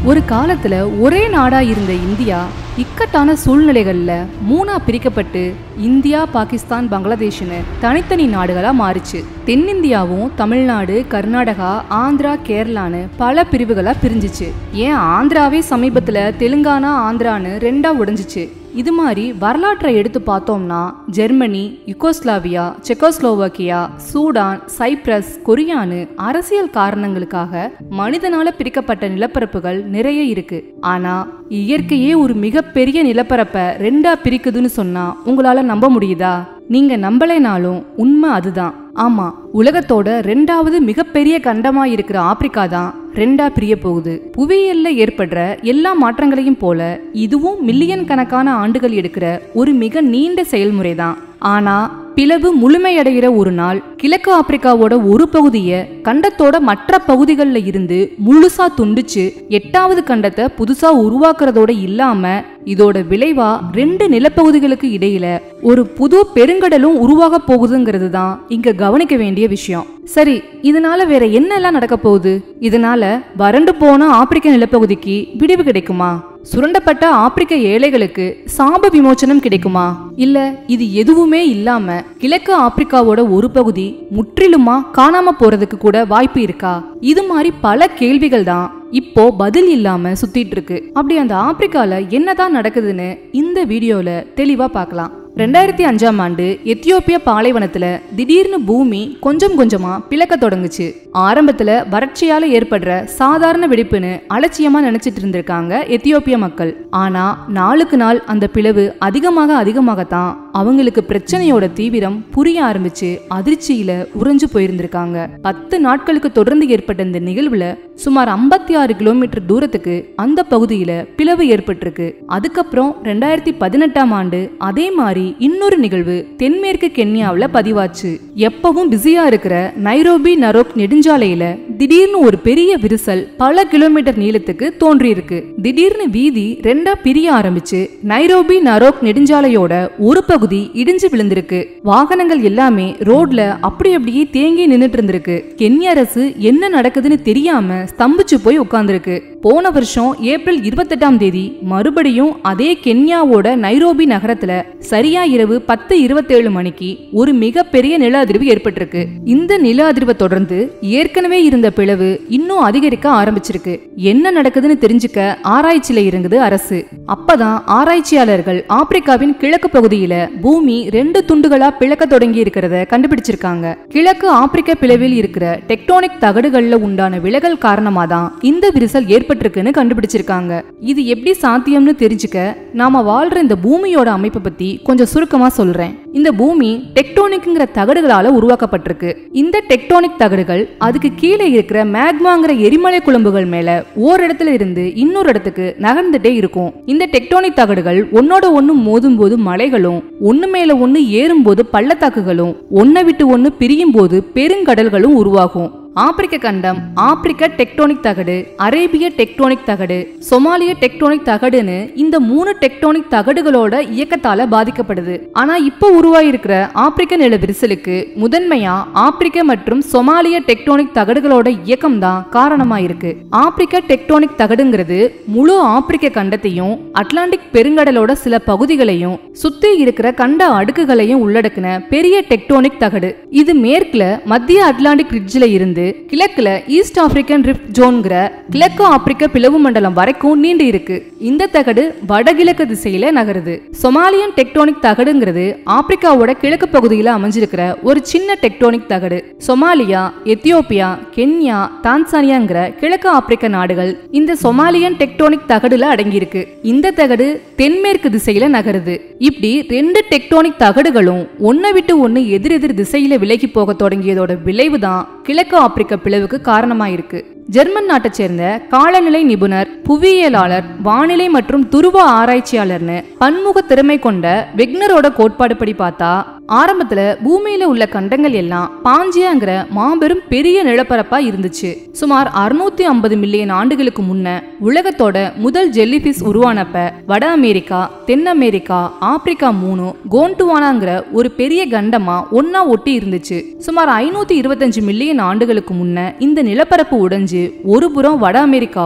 ஒரு காலத்துல ஒரே நாடா இருந்த இந்தியா இக்கட்டான சூழ்நிலைகள்ல மூணா பிரிக்கப்பட்டு இந்தியா பாகிஸ்தான் பங்களாதேஷ்னு தனித்தனி நாடுகளா மாறிச்சு தென்னிந்தியாவும் தமிழ்நாடு கர்நாடகா ஆந்திரா கேரளான்னு பல பிரிவுகளா பிரிஞ்சிச்சு ஏன் ஆந்திராவே சமீபத்துல தெலுங்கானா ஆந்திரான்னு ரெண்டா உடைஞ்சிச்சு இது மாதிரி வரலாற்றை எடுத்து பார்த்தோம்னா Germany Yugoslavia Czechoslovakia Sudan Cyprus கொரியான்னு அரசியல் காரணங்களுக்காக மனிதனால பிரிக்கப்பட்ட நிலப்பரப்புகள் நிறைய இருக்கு ஆனா இயற்கையே ஒரு மிகப்பெரிய நிலப்பரப்பை ரெண்டா பிரிக்குதுன்னு சொன்னா உங்களால நம்ப முடியுதா நீங்க நம்பலைனாலும் உண்மை அதுதான் ஆமா உலகத்தோட ரெண்டாவது மிகப்பெரிய கண்டமா இருக்கிற ஆப்பிரிக்கா தான் ரெண்டா பிரிய போகுது புவியியல்ல ஏற்படுற எல்லா மாற்றங்களையும் போல இதுவும் மில்லியன் கணக்கான ஆண்டுகள் எடுக்கிற ஒரு மிக நீண்ட செயல்முறை தான் ஆனா பிளவு முழுமையடைகிற ஒரு நாள் கிழக்கு ஆப்பிரிக்காவோட ஒரு பகுதியை கண்டத்தோட மற்ற பகுதிகளில் இருந்து முழுசா துண்டிச்சு எட்டாவது கண்டத்தை புதுசா உருவாக்குறதோட இல்லாம இதோட விளைவா ரெண்டு நிலப்பகுதிகளுக்கு இடையில ஒரு புது பெருங்கடலும் உருவாக போகுதுங்கிறது தான் இங்க கவனிக்க வேண்டிய விஷயம் சரி இதனால வேற என்னெல்லாம் நடக்க போகுது இதனால வறண்டு போன ஆப்பிரிக்க நிலப்பகுதிக்கு விடிவு கிடைக்குமா சுரண்டப்பட்ட ஆப்பிரிக்க ஏழைகளுக்கு சாப விமோச்சனம் கிடைக்குமா இல்ல இது எதுவுமே இல்லாம கிழக்கு ஆப்பிரிக்காவோட ஒரு பகுதி முற்றிலுமா காணாம போறதுக்கு கூட வாய்ப்பு இருக்கா இது மாதிரி பல கேள்விகள் தான் இப்போ பதில் இல்லாம சுத்திட்டு இருக்கு அப்படி அந்த ஆப்பிரிக்கால என்னதான் நடக்குதுன்னு இந்த வீடியோல தெளிவா பார்க்கலாம் ரெண்டாயிரத்தி அஞ்சாம் ஆண்டு எத்தியோப்பிய பாலைவனத்துல திடீர்னு பூமி கொஞ்சம் கொஞ்சமா பிளக்க தொடங்குச்சு ஆரம்பத்துல வறட்சியால ஏற்படுற சாதாரண வெடிப்புன்னு அலட்சியமா நினைச்சிட்டு இருந்திருக்காங்க எத்தியோப்பிய மக்கள் ஆனா நாளுக்கு நாள் அந்த பிளவு அதிகமாக அதிகமாகத்தான் அவங்களுக்கு பிரச்சனையோட தீவிரம் புரிய ஆரம்பிச்சு அதிர்ச்சியில உறைஞ்சு போயிருந்திருக்காங்க பத்து நாட்களுக்கு தொடர்ந்து ஏற்பட்ட இந்த நிகழ்வுல சுமார் ஐம்பத்தி ஆறு கிலோமீட்டர் தூரத்துக்கு அந்த பகுதியில பிளவு ஏற்பட்டிருக்கு அதுக்கப்புறம் ரெண்டாயிரத்தி பதினெட்டாம் ஆண்டு அதே மாதிரி இன்னொரு நிகழ்வு தென்மேற்கு கென்யாவுல பதிவாச்சு எப்பவும் பிஸியா இருக்கிற நைரோபி நரோக் நெடுஞ்சாலையில திடீர்னு ஒரு பெரிய விரிசல் பல கிலோமீட்டர் நீளத்துக்கு தோன்றியிருக்கு திடீர்னு வீதி ரெண்டா பிரிய ஆரம்பிச்சு நைரோபி நரோக் நெடுஞ்சாலையோட ஒரு பகுதி இடிஞ்சு விழுந்திருக்கு வாகனங்கள் எல்லாமே ரோட்ல அப்படி அப்படியே தேங்கி நின்னுட்டு இருந்திருக்கு கென்ய அரசு என்ன நடக்குதுன்னு தெரியாம ஸ்தம்பிச்சு போய் உட்கார்ந்திருக்கு போன வருஷம் ஏப்ரல் இருபத்தெட்டாம் தேதி மறுபடியும் அதே கென்யாவோட நைரோபி நகரத்துல சரியா இரவு பத்து இருபத்தேழு மணிக்கு ஒரு மிகப்பெரிய நில அதிர்வு ஏற்பட்டிருக்கு இந்த நில அதிர்வை தொடர்ந்து ஏற்கனவே இருந்த பிளவு இன்னும் அதிகரிக்க ஆரம்பிச்சிருக்கு என்ன நடக்குதுன்னு தெரிஞ்சுக்க ஆராய்ச்சியில இருந்தது அரசு அப்பதான் ஆராய்ச்சியாளர்கள் ஆப்பிரிக்காவின் கிழக்கு பகுதியில பூமி ரெண்டு துண்டுகளா பிளக்க தொடங்கி இருக்கிறத கண்டுபிடிச்சிருக்காங்க கிழக்கு ஆப்பிரிக்க பிளவில் இருக்கிற டெக்டோனிக் தகடுகள்ல உண்டான விலகல் காரணமா தான் இந்த விரிசல் ஏற்பட்டிருக்குன்னு கண்டுபிடிச்சிருக்காங்க இது எப்படி சாத்தியம்னு தெரிஞ்சுக்க நாம வாழ்ற இந்த பூமியோட அமைப்பை பத்தி கொஞ்சம் சுருக்கமா சொல்றேன் இந்த பூமி டெக்டோனிக்ங்கிற தகடுகளால உருவாக்கப்பட்டிருக்கு இந்த டெக்டோனிக் தகடுகள் அதுக்கு கீழே இருக்கிற மேக்மாங்கிற எரிமலை குழம்புகள் மேல ஓரிடத்துல இருந்து இன்னொரு இடத்துக்கு நகர்ந்துட்டே இருக்கும் இந்த டெக்டோனிக் தகடுகள் ஒன்னோட ஒண்ணு மோதும் போது மலைகளும் ஒண்ணு மேல ஒண்ணு ஏறும்போது பள்ளத்தாக்குகளும் ஒன்னை விட்டு ஒண்ணு பிரியும் போது பெருங்கடல்களும் உருவாகும் ஆப்பிரிக்க கண்டம் ஆப்பிரிக்க டெக்டோனிக் தகடு அரேபிய டெக்டோனிக் தகடு சொமாலிய டெக்டோனிக் தகடுன்னு இந்த மூணு டெக்டோனிக் தகடுகளோட இயக்கத்தால பாதிக்கப்படுது ஆனா இப்போ உருவாயிருக்கிற ஆப்பிரிக்க நில விரிசலுக்கு முதன்மையா ஆப்பிரிக்க மற்றும் சொமாலிய டெக்டோனிக் தகடுகளோட இயக்கம் தான் காரணமா இருக்கு ஆப்பிரிக்க டெக்டோனிக் தகடுங்கிறது முழு ஆப்பிரிக்க கண்டத்தையும் அட்லாண்டிக் பெருங்கடலோட சில பகுதிகளையும் சுத்தி இருக்கிற கண்ட அடுக்குகளையும் உள்ளடக்கின பெரிய டெக்டோனிக் தகடு இது மேற்குல மத்திய அட்லாண்டிக் ரிட்ஜில் இருந்து கிழக்குல ஈஸ்ட் ஆப்பிரிக்கன் ரிஃப்ட் ஜோன்கிற கிழக்கு ஆப்பிரிக்க பிளவு மண்டலம் வரைக்கும் நீண்டு இருக்கு இந்த தகடு வடகிழக்கு திசையில நகருது சொமாலியன் டெக்டோனிக் தகடுங்கிறது ஆப்பிரிக்காவோட கிழக்கு பகுதியில அமைஞ்சிருக்கிற ஒரு சின்ன டெக்டோனிக் தகடு சொமாலியா எத்தியோப்பியா கென்யா தான்சானியாங்கிற கிழக்கு ஆப்பிரிக்க நாடுகள் இந்த சொமாலியன் டெக்டோனிக் தகடுல அடங்கியிருக்கு இந்த தகடு தென்மேற்கு திசையில நகருது இப்படி ரெண்டு டெக்டோனிக் தகடுகளும் ஒன்னை விட்டு ஒன்னு எதிரெதிர் திசையில விலகி போக தொடங்கியதோட விளைவுதான் கிழக்கு ஆப்பிரிக்க பிளவுக்கு காரணமாயிருக்கு ஜெர்மன் நாட்டைச் சேர்ந்த காலநிலை நிபுணர் புவியியலாளர் வானிலை மற்றும் துருவ ஆராய்ச்சியாளர்னு பன்முக திறமை கொண்ட வெக்னரோட கோட்பாடு படி பார்த்தா ஆரம்பத்துல பூமியில உள்ள கண்டங்கள் எல்லாம் பாஞ்சியாங்கிற மாபெரும் பெரிய நிலப்பரப்பா இருந்துச்சு சுமார் அறுநூத்தி ஐம்பது மில்லியன் ஆண்டுகளுக்கு முன்ன உலகத்தோட முதல் ஜெல்லிஃபிஷ் உருவானப்ப வட அமெரிக்கா தென் அமெரிக்கா ஆப்பிரிக்கா மூணு கோண்டுவானாங்கிற ஒரு பெரிய கண்டமா ஒன்னா ஒட்டி இருந்துச்சு சுமார் ஐநூத்தி இருபத்தஞ்சு மில்லியன் ஆண்டுகளுக்கு முன்ன இந்த நிலப்பரப்பு உடைஞ்சு ஒரு புறம் வட அமெரிக்காவும்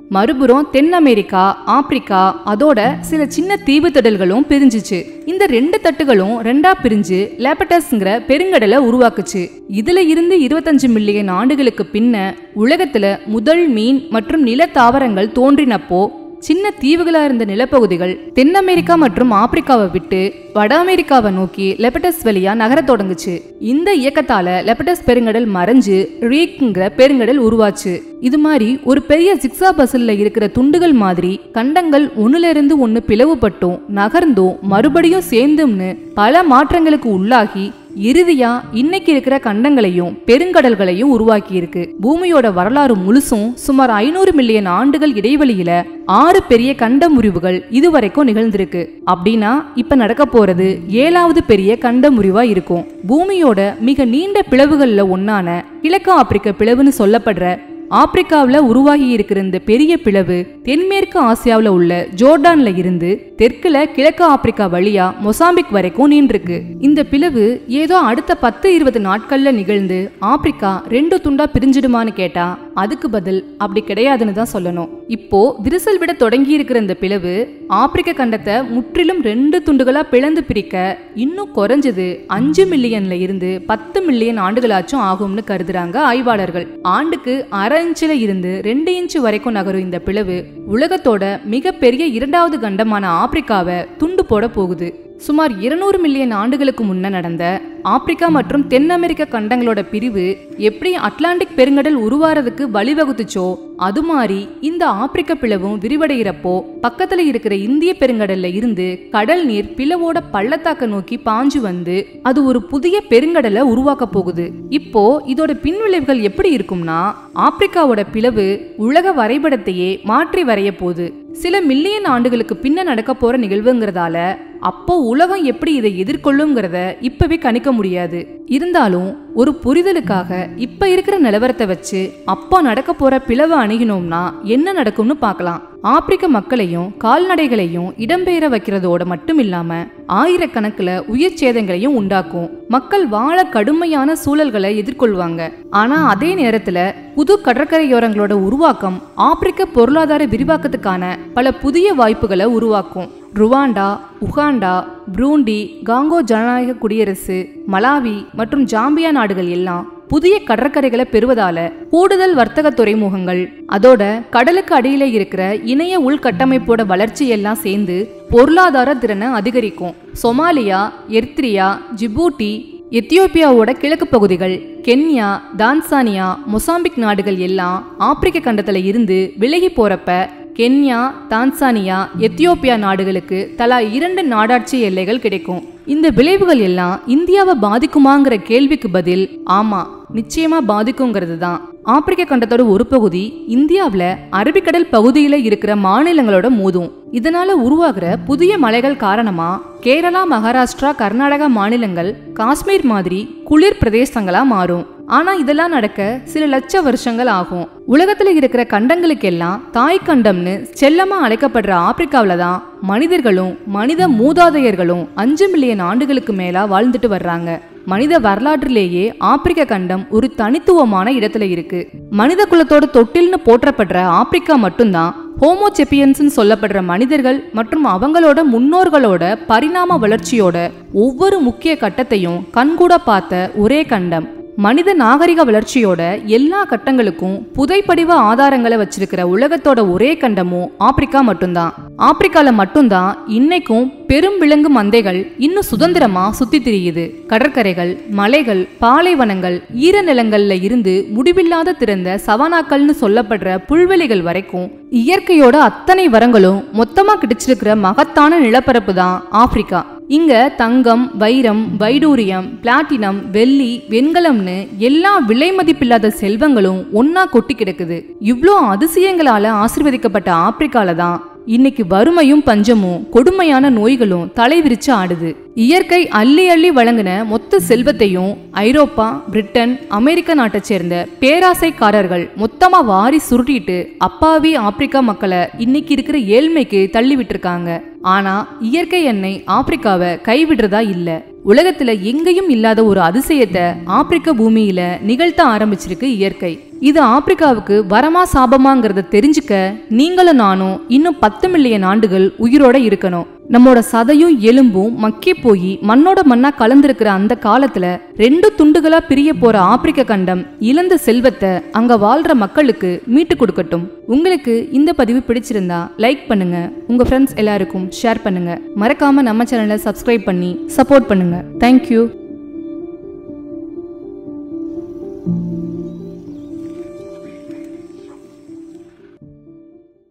மறுபுறம் தென் அமெரிக்கா ஆப்பிரிக்கா அதோட சில சின்ன தீவு திடல்களும் பிரிஞ்சுச்சு இந்த ரெண்டு தட்டுகளும் ரெண்டா பிரிஞ்சு லேபட்டஸ்ங்கிற பெருங்கடலை உருவாக்குச்சு இதுல இருந்து இருபத்தஞ்சு மில்லியன் ஆண்டுகளுக்கு பின்ன உலகத்துல முதல் மீன் மற்றும் நில தாவரங்கள் தோன்றினப்போ சின்ன தீவுகளா இருந்த நிலப்பகுதிகள் தென் அமெரிக்கா மற்றும் ஆப்பிரிக்காவை விட்டு வட அமெரிக்காவை நோக்கி லெபட்டஸ் வழியா நகரத் தொடங்குச்சு இந்த இயக்கத்தால லெபட்டஸ் பெருங்கடல் மறைஞ்சு ரீக்ங்கிற பெருங்கடல் உருவாச்சு இது மாதிரி ஒரு பெரிய ஜிக்ஸா பசில்ல இருக்கிற துண்டுகள் மாதிரி கண்டங்கள் ஒண்ணுல இருந்து ஒண்ணு பிளவுபட்டும் நகர்ந்தும் மறுபடியும் சேர்ந்தும்னு பல மாற்றங்களுக்கு உள்ளாகி இறுதியா இன்னைக்கு இருக்கிற கண்டங்களையும் பெருங்கடல்களையும் உருவாக்கி இருக்கு பூமியோட வரலாறு முழுசும் சுமார் ஐநூறு மில்லியன் ஆண்டுகள் இடைவெளியில ஆறு பெரிய கண்ட முறிவுகள் இதுவரைக்கும் நிகழ்ந்திருக்கு அப்படின்னா இப்ப நடக்க போறது ஏழாவது பெரிய கண்ட முறிவா இருக்கும் பூமியோட மிக நீண்ட பிளவுகள்ல ஒன்னான கிழக்கு ஆப்பிரிக்க பிளவுன்னு சொல்லப்படுற ஆப்பிரிக்காவில் உருவாகி இருக்கிற இந்த பெரிய பிளவு தென்மேற்கு ஆசியாவில் உள்ள ஜோர்டான்ல இருந்து தெற்குல கிழக்கு ஆப்பிரிக்கா வழியா மொசாம்பிக் வரைக்கும் நீண்டிருக்கு இந்த பிளவு ஏதோ அடுத்த பத்து இருபது நாட்கள்ல நிகழ்ந்து ஆப்பிரிக்கா ரெண்டு துண்டா பிரிஞ்சிடுமான்னு கேட்டா அதுக்கு பதில் அப்படி கிடையாதுன்னு தான் சொல்லணும் இப்போ விரிசல் விட தொடங்கி இருக்கிற இந்த பிளவு ஆப்பிரிக்க கண்டத்தை முற்றிலும் ரெண்டு துண்டுகளா பிளந்து பிரிக்க இன்னும் குறைஞ்சது அஞ்சு மில்லியன்ல இருந்து பத்து மில்லியன் ஆண்டுகளாச்சும் ஆகும்னு கருதுறாங்க ஆய்வாளர்கள் ஆண்டுக்கு அரை இன்ச்சில் இருந்து ரெண்டு இன்ச் வரைக்கும் நகரும் இந்த பிளவு உலகத்தோட மிகப்பெரிய இரண்டாவது கண்டமான ஆப்பிரிக்காவை துண்டு போட போகுது சுமார் இருநூறு மில்லியன் ஆண்டுகளுக்கு முன்ன நடந்த ஆப்பிரிக்கா மற்றும் தென் அமெரிக்க கண்டங்களோட பிரிவு எப்படி அட்லாண்டிக் பெருங்கடல் உருவாறதுக்கு வழிவகுத்துச்சோ அது மாதிரி இந்த ஆப்பிரிக்க பிளவும் விரிவடைகிறப்போ பக்கத்துல இருக்கிற இந்திய பெருங்கடல்ல இருந்து கடல் நீர் பிளவோட பள்ளத்தாக்க நோக்கி பாஞ்சு வந்து அது ஒரு புதிய பெருங்கடலை உருவாக்க போகுது இப்போ இதோட பின்விளைவுகள் எப்படி இருக்கும்னா ஆப்பிரிக்காவோட பிளவு உலக வரைபடத்தையே மாற்றி வரைய போகுது சில மில்லியன் ஆண்டுகளுக்கு பின்ன நடக்க போற நிகழ்வுங்கிறதால அப்போ உலகம் எப்படி இதை எதிர்கொள்ளுங்கிறத இப்பவே கணிக்க முடியாது இருந்தாலும் ஒரு புரிதலுக்காக இப்ப இருக்கிற நிலவரத்தை வச்சு அப்போ நடக்க போற பிளவு அணுகினோம்னா என்ன நடக்கும்னு பார்க்கலாம் ஆப்பிரிக்க மக்களையும் கால்நடைகளையும் இடம்பெயர வைக்கிறதோட மட்டும் இல்லாம ஆயிரக்கணக்கில் உயிர் சேதங்களையும் உண்டாக்கும் மக்கள் வாழ கடுமையான சூழல்களை எதிர்கொள்வாங்க ஆனா அதே நேரத்துல புது கடற்கரையோரங்களோட உருவாக்கம் ஆப்பிரிக்க பொருளாதார விரிவாக்கத்துக்கான பல புதிய வாய்ப்புகளை உருவாக்கும் ருவாண்டா உகாண்டா புரூண்டி காங்கோ ஜனநாயக குடியரசு மலாவி மற்றும் ஜாம்பியா நாடுகள் எல்லாம் புதிய கடற்கரைகளை பெறுவதால கூடுதல் வர்த்தக துறைமுகங்கள் அதோட கடலுக்கு அடியில இருக்கிற இணைய உள்கட்டமைப்போட வளர்ச்சி எல்லாம் சேர்ந்து பொருளாதார திறனை அதிகரிக்கும் சொமாலியா எர்த்ரியா ஜிபூட்டி எத்தியோப்பியாவோட கிழக்கு பகுதிகள் கென்யா தான்சானியா மொசாம்பிக் நாடுகள் எல்லாம் ஆப்பிரிக்க கண்டத்துல இருந்து விலகி போறப்ப கென்யா தான்சானியா எத்தியோப்பியா நாடுகளுக்கு தலா இரண்டு நாடாட்சி எல்லைகள் கிடைக்கும் இந்த விளைவுகள் எல்லாம் இந்தியாவை பாதிக்குமாங்கிற கேள்விக்கு பதில் ஆமா நிச்சயமா பாதிக்குங்கிறது தான் ஆப்பிரிக்க கண்டத்தோட ஒரு பகுதி இந்தியாவில் அரபிக்கடல் பகுதியில இருக்கிற மாநிலங்களோட மோதும் இதனால உருவாகிற புதிய மலைகள் காரணமா கேரளா மகாராஷ்டிரா கர்நாடகா மாநிலங்கள் காஷ்மீர் மாதிரி குளிர் பிரதேசங்களா மாறும் ஆனா இதெல்லாம் நடக்க சில லட்ச வருஷங்கள் ஆகும் உலகத்துல இருக்கிற கண்டங்களுக்கெல்லாம் தாய் கண்டம்னு செல்லமா அழைக்கப்படுற ஆப்பிரிக்காவில தான் மனிதர்களும் மனித மூதாதையர்களும் அஞ்சு மில்லியன் ஆண்டுகளுக்கு மேலா வாழ்ந்துட்டு வர்றாங்க மனித வரலாற்றிலேயே ஆப்பிரிக்க கண்டம் ஒரு தனித்துவமான இடத்துல இருக்கு மனித குலத்தோட தொட்டில்னு போற்றப்படுற ஆப்பிரிக்கா மட்டும்தான் ஹோமோசெப்பியன்ஸ்னு சொல்லப்படுற மனிதர்கள் மற்றும் அவங்களோட முன்னோர்களோட பரிணாம வளர்ச்சியோட ஒவ்வொரு முக்கிய கட்டத்தையும் கண்கூட பார்த்த ஒரே கண்டம் மனித நாகரிக வளர்ச்சியோட எல்லா கட்டங்களுக்கும் புதைப்படிவ ஆதாரங்களை வச்சிருக்கிற உலகத்தோட ஒரே கண்டமும் ஆப்பிரிக்கா மட்டும்தான் ஆப்பிரிக்கால மட்டும்தான் இன்னைக்கும் பெரும் விலங்கு மந்தைகள் இன்னும் சுதந்திரமா சுத்தி திரியுது கடற்கரைகள் மலைகள் பாலைவனங்கள் ஈரநிலங்கள்ல இருந்து முடிவில்லாத திறந்த சவானாக்கள்னு சொல்லப்படுற புல்வெளிகள் வரைக்கும் இயற்கையோட அத்தனை வரங்களும் மொத்தமா கிடைச்சிருக்கிற மகத்தான நிலப்பரப்பு தான் ஆப்பிரிக்கா இங்க தங்கம் வைரம் வைடூரியம் பிளாட்டினம் வெள்ளி வெண்கலம்னு எல்லா விலை மதிப்பில்லாத செல்வங்களும் ஒன்னா கொட்டி கிடக்குது இவ்ளோ அதிசயங்களால ஆசிர்வதிக்கப்பட்ட ஆப்பிரிக்கால தான் இன்னைக்கு வறுமையும் பஞ்சமும் கொடுமையான நோய்களும் தலைவிரிச்சு ஆடுது இயற்கை அள்ளி அள்ளி வழங்கின மொத்த செல்வத்தையும் ஐரோப்பா பிரிட்டன் அமெரிக்க நாட்டை சேர்ந்த பேராசைக்காரர்கள் மொத்தமா வாரி சுருட்டிட்டு அப்பாவி ஆப்பிரிக்கா மக்களை இன்னைக்கு இருக்கிற ஏழ்மைக்கு தள்ளி விட்டுருக்காங்க ஆனா இயற்கை எண்ணெய் ஆப்பிரிக்காவை கைவிடுறதா இல்ல உலகத்துல எங்கேயும் இல்லாத ஒரு அதிசயத்தை ஆப்பிரிக்க பூமியில நிகழ்த்த ஆரம்பிச்சிருக்கு இயற்கை இது ஆப்பிரிக்காவுக்கு வரமா சாபமாங்கிறத தெரிஞ்சுக்க நீங்களும் நானும் இன்னும் பத்து மில்லியன் ஆண்டுகள் உயிரோட இருக்கணும் நம்மோட சதையும் எலும்பும் மக்கி போய் மண்ணோட மண்ணா கலந்திருக்கிற அந்த காலத்துல ரெண்டு துண்டுகளா பிரிய போற ஆப்பிரிக்க கண்டம் இழந்த செல்வத்தை அங்க வாழ்ற மக்களுக்கு மீட்டு கொடுக்கட்டும் உங்களுக்கு இந்த பதிவு பிடிச்சிருந்தா லைக் பண்ணுங்க உங்க ஃப்ரெண்ட்ஸ் எல்லாருக்கும் ஷேர் பண்ணுங்க மறக்காம நம்ம சேனலை சப்ஸ்கிரைப் பண்ணி சப்போர்ட் பண்ணுங்க தேங்க்யூ